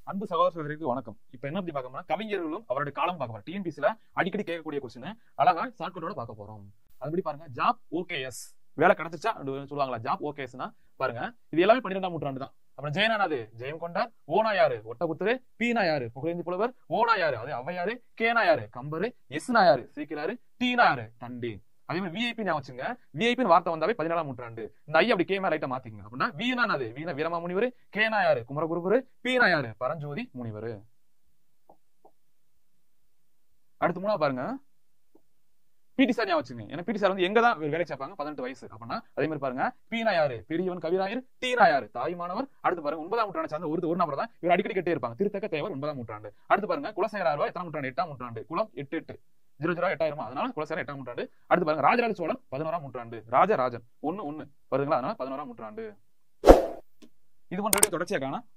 அன்பு சகோதர சகோதரிக்கு வணக்கம் இப்ப என்ன பத்தி பார்க்கணும்னா கவிஞர்களும் அவருடைய காலம் பார்க்க போறோம் டிஎன்பிசில அடிக்கடி கேட்கக்கூடிய கொஸ்டின் அழகா ஷார்ட்கட்டோட பார்க்க போறோம் அதுபடி பாருங்க ஜாப் ஓகேஎஸ் வேலை கிடைச்சிச்சா அப்படி சொல்லுவாங்களா ஜாப் ஓகேஸ்னா பாருங்க இது எல்லாமே பன்னிரெண்டாம் நூற்றாண்டு தான் அப்புறம் ஜெயனானது ஜெயம் கொண்டார் ஓனா யாரு ஒட்டபுத்தரு பீனா யாரு புகழேந்தி புலவர் ஓனா யாரு அது அவ்வையாரு கேனா யாரு கம்பரு எஸ்னா யாரு சீக்கிராரு டீனா யாரு தண்டி அதே மாதிரி விஐபி ஞாபகம் வச்சுங்க விஐபின்னு வார்த்தை வந்தாவே பதினேழாம் நூற்றாண்டு இந்த ஐ அப்படி கேமா லைட்டா மாத்திக்கங்க அப்படின்னா வீணா அது வீணா வீரமா முனிவர் கேனா யாரு குமரகுருபரு பீனா யாரு பரஞ்சோதி முனிவர் அடுத்து மூணா பாருங்க பிடி சார் ஞாபகம் வச்சுங்க ஏன்னா பிடி சார் வந்து எங்க தான் வேலை சேர்ப்பாங்க பதினெட்டு வயசு அப்படின்னா அதே மாதிரி பாருங்க பீனா யாரு பெரியவன் கவிராயர் டீனா யாரு தாய்மானவர் அடுத்து பாருங்க ஒன்பதாம் நூற்றாண்டு சார்ந்த ஒரு ஒரு நபர் தான் இவர் அடிக்கடி கேட்டே இருப்பாங்க திருத்தக்க தேவர் ஒன்பதாம் நூற்றாண்டு அடுத்து பாருங்க குலசேகர ரூபாய் எட்டாம் நூற்றாண்டு எட்டாம் நூற்றாண்டு குலம் எட்டு எட்டு ஜீரோ ஜீரோ எட்டாயிரமா அதனால குலசேகர எட்டாம் நூற்றாண்டு அடுத்து பாருங்க ராஜராஜ சோழன் பதினோராம் நூற்றாண்டு ராஜராஜன் ஒண்ணு ஒண்ணு வருதுங்களா அதனால பதினோராம் நூற்றாண்டு இது போன்ற தொடர்ச்சியா காண